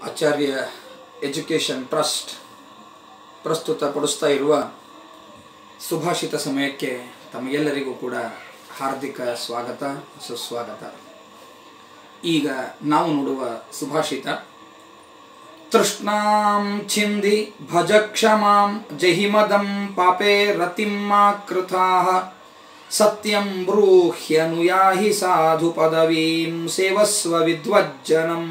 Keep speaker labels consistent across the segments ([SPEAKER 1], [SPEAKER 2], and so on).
[SPEAKER 1] ಆಚಾರ್ಯ education trust ಪ್ರಸ್ತುತಪಡಿಸ್ತಾ ಇರುವ ಸುಭಾಷಿತ ಸಮಯಕ್ಕೆ ತಮಗೆಲ್ಲರಿಗೂ ಕೂಡ ಹಾರ್ದಿಕ ಸ್ವಾಗತ ಸುಸ್ವಾಗತ ಈಗ ನಾವು ನೋಡುವ ಸುಭಾಷಿತ ತೃಷ್ಣಾಂ ಛಿಂದಿ ಭಜ ಕ್ಷಮಾಂ ಜಹಿಮದಂ ಪಾಪೇ ರತಿಂ ಮಾ ಕೃತಾಃ ಸತ್ಯಂ ಬ್ರೂಹ್ಯನುಯಾಹಿ ಸಾಧು ಪದವೀಂ ಸೇವಸ್ವ ವಿದ್ವಜ್ಜನಂ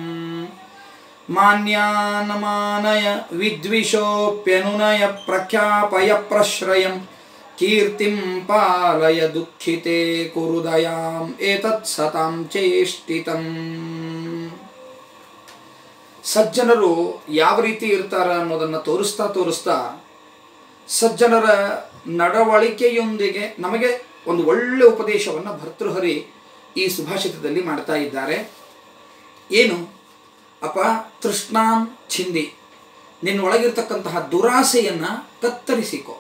[SPEAKER 1] ಮಾನ್ಯಾನಮಾನಯ ವಿದ್ವಿಷೋಪ್ಯನುನಯ ಪ್ರಖ್ಯಾಪಯ ಪ್ರಶ್ರಯಂ ಕೀರ್ತಿಂ ಪಾಲಯ ದುಃಖಿತೆ ಕುರು ದಯಾಂ ಏತತ್ ಸತಾಂ ಚೇಷ್ಟಿತಂ ಸಜ್ಜನರು ಯಾವ ರೀತಿ ಇರ್ತಾರ ಅನ್ನೋದನ್ನು ತೋರಿಸ್ತಾ ತೋರಿಸ್ತಾ ಸಜ್ಜನರ ನಡವಳಿಕೆಯೊಂದಿಗೆ ನಮಗೆ ಒಂದು ಒಳ್ಳೆ ಉಪದೇಶವನ್ನು ಭರ್ತೃಹರಿ ಈ ಸುಭಾಷಿತದಲ್ಲಿ ಮಾಡ್ತಾ ಇದ್ದಾರೆ ಏನು ಅಪ ತೃಷ್ಣಾಂ ಛಿಂದಿ ನಿನ್ನೊಳಗಿರ್ತಕ್ಕಂತಹ ದುರಾಸೆಯನ್ನು ಕತ್ತರಿಸಿಕೊ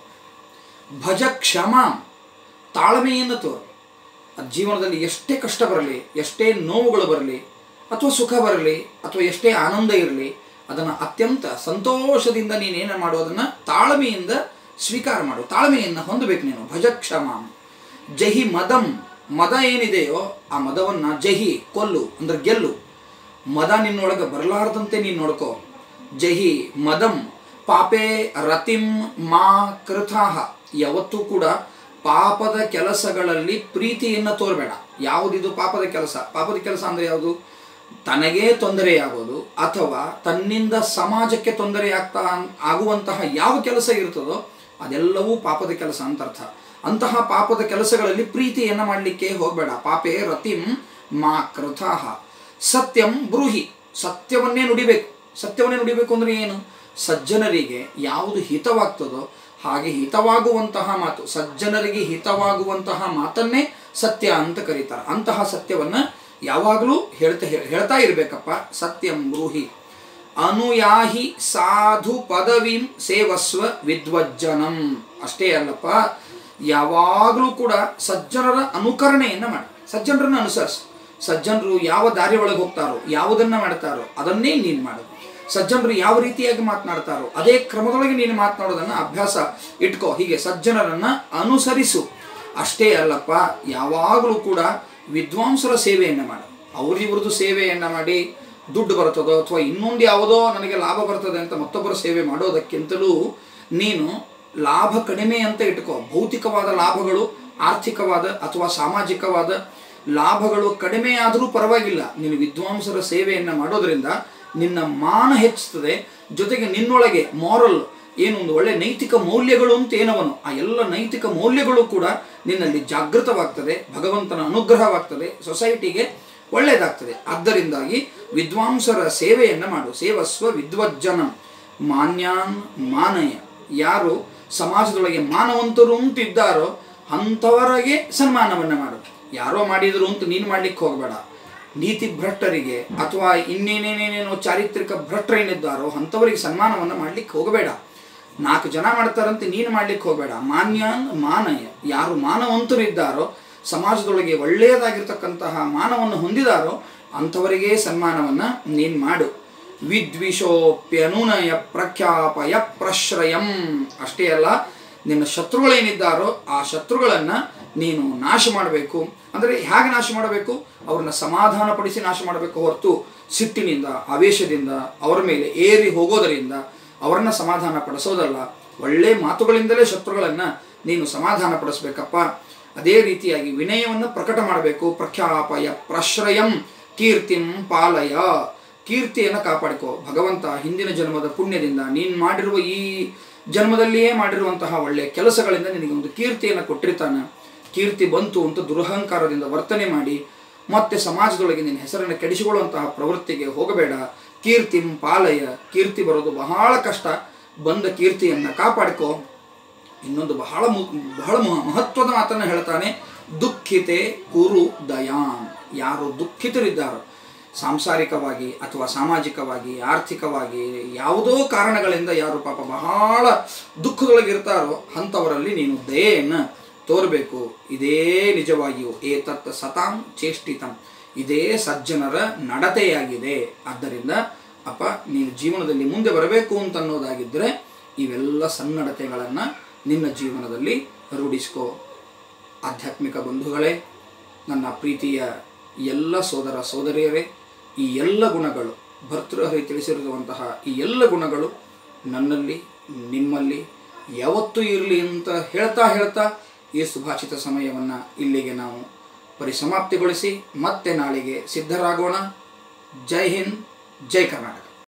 [SPEAKER 1] ಭಜ ಕ್ಷಮಾಂ ತಾಳ್ಮೆಯನ್ನು ತೋರು ಅದು ಜೀವನದಲ್ಲಿ ಎಷ್ಟೇ ಕಷ್ಟ ಬರಲಿ ಎಷ್ಟೇ ನೋವುಗಳು ಬರಲಿ ಅಥವಾ ಸುಖ ಬರಲಿ ಅಥವಾ ಎಷ್ಟೇ ಆನಂದ ಇರಲಿ ಅದನ್ನು ಅತ್ಯಂತ ಸಂತೋಷದಿಂದ ನೀನೇನು ಮಾಡು ಅದನ್ನು ತಾಳ್ಮೆಯಿಂದ ಸ್ವೀಕಾರ ಮಾಡು ತಾಳ್ಮೆಯನ್ನು ಹೊಂದಬೇಕು ನೀನು ಭಜ ಕ್ಷಮಾಂ ಜಹಿ ಮದಂ ಮದ ಏನಿದೆಯೋ ಆ ಮದವನ್ನು ಜಹಿ ಕೊಲ್ಲು ಅಂದ್ರೆ ಗೆಲ್ಲು ಮದ ನಿನ್ನೊಳಗೆ ಬರಲಾರ್ದಂತೆ ನೀನು ನೋಡ್ಕೋ ಜಹಿ ಮದಂ ಪಾಪೇ ರತಿಂ ಮಾ ಕೃತಾಹ ಯಾವತ್ತೂ ಕೂಡ ಪಾಪದ ಕೆಲಸಗಳಲ್ಲಿ ಪ್ರೀತಿಯನ್ನು ತೋರಬೇಡ ಯಾವುದಿದು ಪಾಪದ ಕೆಲಸ ಪಾಪದ ಕೆಲಸ ಅಂದರೆ ಯಾವುದು ತನಗೇ ತೊಂದರೆಯಾಗೋದು ಅಥವಾ ತನ್ನಿಂದ ಸಮಾಜಕ್ಕೆ ತೊಂದರೆಯಾಗ್ತಾ ಆಗುವಂತಹ ಯಾವ ಕೆಲಸ ಇರ್ತದೋ ಅದೆಲ್ಲವೂ ಪಾಪದ ಕೆಲಸ ಅಂತ ಅರ್ಥ ಅಂತಹ ಪಾಪದ ಕೆಲಸಗಳಲ್ಲಿ ಪ್ರೀತಿಯನ್ನು ಮಾಡಲಿಕ್ಕೆ ಹೋಗಬೇಡ ಪಾಪೇ ರತಿಂ ಮಾ ಕೃತಾಹ ಸತ್ಯಂ ಬ್ರೂಹಿ ಸತ್ಯವನ್ನೇ ನುಡಿಬೇಕು ಸತ್ಯವನ್ನೇ ನುಡಿಬೇಕು ಅಂದರೆ ಏನು ಸಜ್ಜನರಿಗೆ ಯಾವುದು ಹಿತವಾಗ್ತದೋ ಹಾಗೆ ಹಿತವಾಗುವಂತಹ ಮಾತು ಸಜ್ಜನರಿಗೆ ಹಿತವಾಗುವಂತಹ ಮಾತನ್ನೇ ಸತ್ಯ ಅಂತ ಕರೀತಾರೆ ಅಂತಹ ಸತ್ಯವನ್ನು ಯಾವಾಗಲೂ ಹೇಳ್ತಾ ಹೇಳ್ತಾ ಇರಬೇಕಪ್ಪ ಸತ್ಯಂ ಬ್ರೂಹಿ ಅನುಯಾಹಿ ಸಾಧು ಪದವಿಂ ಸೇವಸ್ವ ವಿದ್ವಜ್ಜನಂ ಅಷ್ಟೇ ಅಲ್ಲಪ್ಪ ಯಾವಾಗಲೂ ಕೂಡ ಸಜ್ಜನರ ಅನುಕರಣೆಯನ್ನು ಮಾಡಿ ಸಜ್ಜನರನ್ನು ಅನುಸರಿಸು ಸಜ್ಜನರು ಯಾವ ದಾರಿ ಒಳಗೆ ಹೋಗ್ತಾರೋ ಯಾವುದನ್ನು ಮಾಡ್ತಾರೋ ಅದನ್ನೇ ನೀನು ಮಾಡು ಸಜ್ಜನರು ಯಾವ ರೀತಿಯಾಗಿ ಮಾತನಾಡ್ತಾರೋ ಅದೇ ಕ್ರಮದೊಳಗೆ ನೀನು ಮಾತನಾಡೋದನ್ನು ಅಭ್ಯಾಸ ಇಟ್ಕೋ ಹೀಗೆ ಸಜ್ಜನರನ್ನು ಅನುಸರಿಸು ಅಷ್ಟೇ ಅಲ್ಲಪ್ಪ ಯಾವಾಗಲೂ ಕೂಡ ವಿದ್ವಾಂಸರ ಸೇವೆಯನ್ನು ಮಾಡು ಅವರಿವ್ರದ್ದು ಸೇವೆಯನ್ನು ಮಾಡಿ ದುಡ್ಡು ಬರ್ತದೋ ಅಥವಾ ಇನ್ನೊಂದು ಯಾವುದೋ ನನಗೆ ಲಾಭ ಬರ್ತದೆ ಅಂತ ಮತ್ತೊಬ್ಬರ ಸೇವೆ ಮಾಡೋದಕ್ಕಿಂತಲೂ ನೀನು ಲಾಭ ಕಡಿಮೆ ಅಂತ ಇಟ್ಕೋ ಭೌತಿಕವಾದ ಲಾಭಗಳು ಆರ್ಥಿಕವಾದ ಅಥವಾ ಸಾಮಾಜಿಕವಾದ ಲಾಭಗಳು ಕಡಿಮೆ ಆದರೂ ಪರವಾಗಿಲ್ಲ ನೀನು ವಿದ್ವಾಂಸರ ಸೇವೆಯನ್ನು ಮಾಡೋದ್ರಿಂದ ನಿನ್ನ ಮಾನ ಹೆಚ್ಚುತ್ತದೆ ಜೊತೆಗೆ ನಿನ್ನೊಳಗೆ ಮಾರಲ್ ಏನು ಒಂದು ಒಳ್ಳೆ ನೈತಿಕ ಮೌಲ್ಯಗಳು ಅಂತ ಏನವನು ಆ ಎಲ್ಲ ನೈತಿಕ ಮೌಲ್ಯಗಳು ಕೂಡ ನಿನ್ನಲ್ಲಿ ಜಾಗೃತವಾಗ್ತದೆ ಭಗವಂತನ ಅನುಗ್ರಹವಾಗ್ತದೆ ಸೊಸೈಟಿಗೆ ಒಳ್ಳೆಯದಾಗ್ತದೆ ಆದ್ದರಿಂದಾಗಿ ವಿದ್ವಾಂಸರ ಸೇವೆಯನ್ನು ಮಾಡು ಸೇವಸ್ವ ವಿದ್ವಜ್ಜನಂ ಮಾನ್ಯಾನ್ ಮಾನಯ ಯಾರು ಸಮಾಜದೊಳಗೆ ಮಾನವಂತರು ಅಂತಿದ್ದಾರೋ ಅಂಥವರಿಗೆ ಸನ್ಮಾನವನ್ನು ಮಾಡು ಯಾರೋ ಮಾಡಿದ್ರು ಅಂತ ನೀನು ಮಾಡ್ಲಿಕ್ಕೆ ಹೋಗಬೇಡ ನೀತಿ ಭ್ರಷ್ಟರಿಗೆ ಅಥವಾ ಇನ್ನೇನೇನೇನೇನೋ ಚಾರಿತ್ರಿಕ ಭ್ರಷ್ಟರೇನಿದ್ದಾರೋ ಅಂಥವರಿಗೆ ಸನ್ಮಾನವನ್ನು ಮಾಡ್ಲಿಕ್ಕೆ ಹೋಗಬೇಡ ನಾಲ್ಕು ಜನ ಮಾಡ್ತಾರಂತೆ ನೀನು ಮಾಡ್ಲಿಕ್ಕೆ ಹೋಗಬೇಡ ಮಾನ್ಯ ಮಾನಯ ಯಾರು ಮಾನವಂತರಿದ್ದಾರೋ ಸಮಾಜದೊಳಗೆ ಒಳ್ಳೆಯದಾಗಿರ್ತಕ್ಕಂತಹ ಮಾನವನ್ನು ಹೊಂದಿದಾರೋ ಅಂಥವರಿಗೆ ಸನ್ಮಾನವನ್ನು ನೀನು ಮಾಡು ವಿದ್ವಿಷೋಪ್ಯನುನಯ ಪ್ರಖ್ಯಾಪಯ ಪ್ರಶ್ರಯಂ ಅಷ್ಟೇ ಅಲ್ಲ ನಿನ್ನ ಶತ್ರುಗಳೇನಿದ್ದಾರೋ ಆ ಶತ್ರುಗಳನ್ನು ನೀನು ನಾಶ ಮಾಡಬೇಕು ಅಂದರೆ ಹೇಗೆ ನಾಶ ಮಾಡಬೇಕು ಅವ್ರನ್ನ ಸಮಾಧಾನಪಡಿಸಿ ನಾಶ ಮಾಡಬೇಕು ಹೊರತು ಸಿಟ್ಟಿನಿಂದ ಆವೇಶದಿಂದ ಅವರ ಮೇಲೆ ಏರಿ ಹೋಗೋದರಿಂದ ಅವರನ್ನ ಸಮಾಧಾನ ಪಡಿಸೋದಲ್ಲ ಒಳ್ಳೆ ಮಾತುಗಳಿಂದಲೇ ಶತ್ರುಗಳನ್ನು ನೀನು ಸಮಾಧಾನ ಪಡಿಸ್ಬೇಕಪ್ಪ ಅದೇ ರೀತಿಯಾಗಿ ವಿನಯವನ್ನು ಪ್ರಕಟ ಮಾಡಬೇಕು ಪ್ರಖ್ಯಾಪಯ ಪ್ರಶ್ರಯಂ ಕೀರ್ತಿಂ ಪಾಲಯ ಕೀರ್ತಿಯನ್ನು ಕಾಪಾಡಿಕೋ ಭಗವಂತ ಹಿಂದಿನ ಜನ್ಮದ ಪುಣ್ಯದಿಂದ ನೀನು ಮಾಡಿರುವ ಈ ಜನ್ಮದಲ್ಲಿಯೇ ಮಾಡಿರುವಂತಹ ಒಳ್ಳೆಯ ಕೆಲಸಗಳಿಂದ ನಿನಗೆ ಒಂದು ಕೀರ್ತಿಯನ್ನು ಕೊಟ್ಟಿರ್ತಾನೆ ಕೀರ್ತಿ ಬಂತು ಅಂತ ದುರಹಂಕಾರದಿಂದ ವರ್ತನೆ ಮಾಡಿ ಮತ್ತೆ ಸಮಾಜದೊಳಗೆ ನಿನ್ನ ಹೆಸರನ್ನು ಕೆಡಿಸಿಕೊಳ್ಳುವಂತಹ ಪ್ರವೃತ್ತಿಗೆ ಹೋಗಬೇಡ ಕೀರ್ತಿಂ ಪಾಲಯ ಕೀರ್ತಿ ಬರೋದು ಬಹಳ ಕಷ್ಟ ಬಂದ ಕೀರ್ತಿಯನ್ನು ಕಾಪಾಡಿಕೋ ಇನ್ನೊಂದು ಬಹಳ ಬಹಳ ಮಹತ್ವದ ಮಾತನ್ನು ಹೇಳ್ತಾನೆ ದುಃಖಿತೆ ಕುರು ದಯಾನ್ ಯಾರು ದುಃಖಿತರಿದ್ದಾರೋ ಸಾಂಸಾರಿಕವಾಗಿ ಅಥವಾ ಸಾಮಾಜಿಕವಾಗಿ ಆರ್ಥಿಕವಾಗಿ ಯಾವುದೋ ಕಾರಣಗಳಿಂದ ಯಾರು ಪಾಪ ಬಹಳ ದುಃಖದೊಳಗಿರ್ತಾರೋ ಅಂಥವರಲ್ಲಿ ನೀನು ದಯೆಯನ್ನು ತೋರಬೇಕು ಇದೇ ನಿಜವಾಗಿಯೂ ಏತತ್ ಸತಾಂ ಚೇಷ್ಟಿತಂ ಇದೇ ಸಜ್ಜನರ ನಡತೆಯಾಗಿದೆ ಆದ್ದರಿಂದ ಅಪ್ಪ ನೀನು ಜೀವನದಲ್ಲಿ ಮುಂದೆ ಬರಬೇಕು ಅಂತ ಅನ್ನೋದಾಗಿದ್ದರೆ ಇವೆಲ್ಲ ಸನ್ನಡತೆಗಳನ್ನು ನಿನ್ನ ಜೀವನದಲ್ಲಿ ರೂಢಿಸ್ಕೋ ಆಧ್ಯಾತ್ಮಿಕ ಬಂಧುಗಳೇ ನನ್ನ ಪ್ರೀತಿಯ ಎಲ್ಲ ಸೋದರ ಸೋದರಿಯರೇ ಈ ಎಲ್ಲ ಗುಣಗಳು ಭರ್ತೃಹರಿ ತಿಳಿಸಿರುವಂತಹ ಈ ಎಲ್ಲ ಗುಣಗಳು ನನ್ನಲ್ಲಿ ನಿಮ್ಮಲ್ಲಿ ಯಾವತ್ತೂ ಇರಲಿ ಅಂತ ಹೇಳ್ತಾ ಹೇಳ್ತಾ ಈ ಸುಭಾಷಿತ ಸಮಯವನ್ನು ಇಲ್ಲಿಗೆ ನಾವು ಪರಿಸಮಾಪ್ತಿಗೊಳಿಸಿ ಮತ್ತೆ ನಾಳೆಗೆ ಸಿದ್ಧರಾಗೋಣ ಜೈ ಹಿಂದ್ ಜೈ ಕರ್ನಾಟಕ